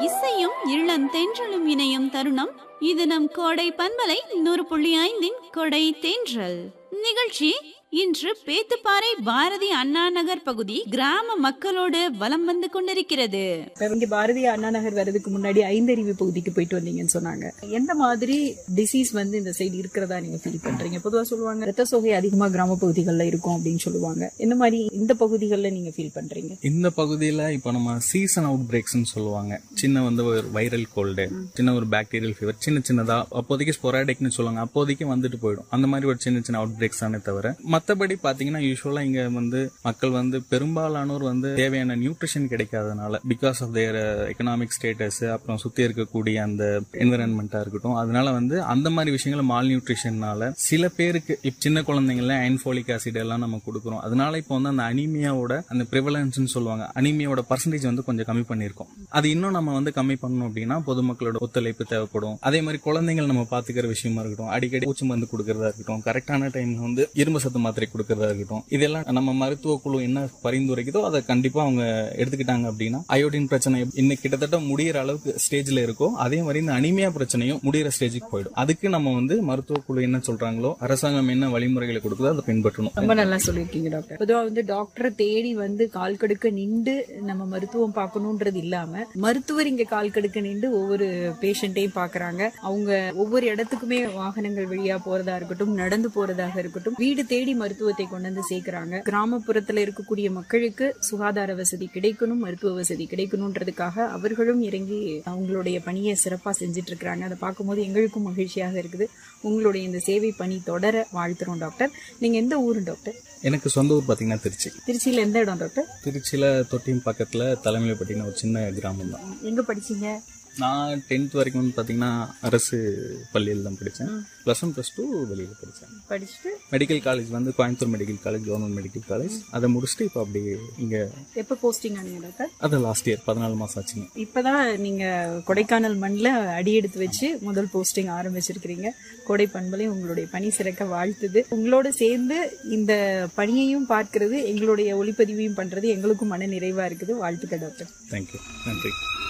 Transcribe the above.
இசையும் இளந்தென்றலும் இணையும் தருணம் இது நம் கோடை பண்பலை நூறு புள்ளி ஐந்தின் கொடை தென்றல் நிகழ்ச்சி இன்று பேத்துப்பாறை பாரதி அண்ணா நகர் பகுதி கிராம மக்களோடு வலம் வந்து கொண்டிருக்கிறது இப்ப இங்க பாரதிய அண்ணா நகர் வர்றதுக்கு முன்னாடி ஐந்தறிவு பகுதிக்கு போயிட்டு வந்தீங்கன்னு சொன்னாங்க எந்த மாதிரி டிசீஸ் வந்து இந்த சைடு இருக்கிறதா நீங்க ஃபீல் பண்றீங்க பொதுவா சொல்லுவாங்க ரத்த சோகை அதிகமா கிராம பகுதிகளில் இருக்கும் அப்படின்னு சொல்லுவாங்க இந்த மாதிரி இந்த பகுதிகளில் நீங்க ஃபீல் பண்றீங்க இந்த பகுதியில இப்போ நம்ம சீசன் அவுட் பிரேக்ஸ்னு சொல்லுவாங்க சின்ன வந்து ஒரு வைரல் கோல்டு சின்ன ஒரு பாக்டீரியல் ஃபீவர் சின்ன சின்னதா அப்போதைக்கு ஸ்பொராடிக்னு சொல்லுவாங்க அப்போதைக்கு வந்துட்டு போயிடும் அந்த மாதிரி ஒரு சின்ன சின்ன அவுட் பிரேக்ஸ் தானே தவிர மத்தபடி பாத்தீங்கன்னா யூஸ்வலா இங்க வந்து மக்கள் வந்து பெரும்பாலானோர் வந்து தேவையான நியூட்ரிஷன் கிடைக்காதனால because of their economic status அப்புறம் சுத்தி இருக்கக்கூடிய அந்த என்விரான்மெண்டா இருக்கட்டும் அதனால வந்து அந்த மாதிரி விஷயங்கள் மால் நியூட்ரிஷன்னால சில பேருக்கு இப்ப சின்ன குழந்தைங்கள அயன்ஃபோலிக் ஆசிட் எல்லாம் நம்ம கொடுக்குறோம் அதனால இப்போ வந்து அந்த அனிமியாவோட அந்த ப்ரிவலன்ஸ்னு சொல்லுவாங்க அனிமியாவோட பர்சன்டேஜ் வந்து கொஞ்சம் கம்மி பண்ணியிருக்கோம் அது இன்னும் நம்ம வந்து கம்மி பண்ணணும் அப்படின்னா பொதுமக்களோட ஒத்துழைப்பு தேவைப்படும் அதே மாதிரி குழந்தைகள் நம்ம பாத்துக்கிற விஷயமா இருக்கட்டும் அடிக்கடி பூச்சி மருந்து கொடுக்கறதா இருக்கட்டும் கரெக்டான டைம்ல வந்து இரும்பு சத்து மாத்திரை கொடுக்கறதா இருக்கட்டும் இதெல்லாம் நம்ம மருத்துவ குழு என்ன பரிந்துரைக்குதோ அதை கண்டிப்பா அவங்க எடுத்துக்கிட்டாங்க அப்படின்னா அயோடின் பிரச்சனை இன்னைக்கு கிட்டத்தட்ட முடியிற அளவுக்கு ஸ்டேஜ்ல இருக்கோ அதே மாதிரி இந்த அனிமியா பிரச்சனையும் முடியிற ஸ்டேஜுக்கு போயிடும் அதுக்கு நம்ம வந்து மருத்துவ குழு என்ன சொல்றாங்களோ அரசாங்கம் என்ன வழிமுறைகளை கொடுக்குதோ அதை பின்பற்றணும் ரொம்ப நல்லா சொல்லியிருக்கீங்க டாக்டர் பொதுவா வந்து டாக்டரை தேடி வந்து கால் கடுக்க நின்று நம்ம மருத்துவம் பார்க்கணுன்றது இல்லாம மருத்துவர் இங்க கால் கடுக்க நின்று ஒவ்வொரு பேஷண்ட்டையும் பாக்குறாங்க அவங்க ஒவ்வொரு இடத்துக்குமே வாகனங்கள் வழியா போறதா இருக்கட்டும் நடந்து போறதாக இருக்கட்டும் வீடு தேடி மருத்துவத்தை கொண்டு வந்து சேர்க்கிறாங்க கிராமப்புறத்துல இருக்கக்கூடிய மக்களுக்கு சுகாதார வசதி கிடைக்கணும் மருத்துவ வசதி கிடைக்கணும்ன்றதுக்காக அவர்களும் இறங்கி அவங்களுடைய பணியை சிறப்பா செஞ்சுட்டு இருக்கிறாங்க அதை பார்க்கும்போது எங்களுக்கும் மகிழ்ச்சியாக இருக்குது உங்களுடைய இந்த சேவை பணி தொடர வாழ்த்துறோம் டாக்டர் நீங்க எந்த ஊரு டாக்டர் எனக்கு சொந்த ஊர் பாத்தீங்கன்னா திருச்சி திருச்சியில எந்த இடம் டாக்டர் திருச்சியில தொட்டியம் பக்கத்துல தலைமையில பாத்தீங்கன்னா ஒரு சின்ன கிராமம் தான் எங்க படிச்சீங்க நான் டென்த் வரைக்கும் வந்து பாத்தீங்கன்னா அரசு பள்ளியில் தான் படித்தேன் ப்ளஸ் ஒன் ப்ளஸ் டூ வெளியில் படித்தேன் படிச்சுட்டு மெடிக்கல் காலேஜ் வந்து Coimbatore medical college government medical college அதை முடிச்சுட்டு இப்போ அப்படி இங்க எப்ப போஸ்டிங் ஆனீங்க டாக்டர் அது லாஸ்ட் இயர் பதினாலு மாசம் ஆச்சுங்க இப்பதான் நீங்க கொடைக்கானல் மண்ணில் அடி எடுத்து வச்சு முதல் போஸ்டிங் ஆரம்பிச்சிருக்கிறீங்க கோடை பண்பலை உங்களுடைய பணி சிறக்க வாழ்த்துது உங்களோட சேர்ந்து இந்த பணியையும் பார்க்கிறது எங்களுடைய ஒளிப்பதிவையும் பண்றது எங்களுக்கும் மன நிறைவா இருக்குது வாழ்த்துக்கள் டாக்டர் தேங்க்யூ நன்றி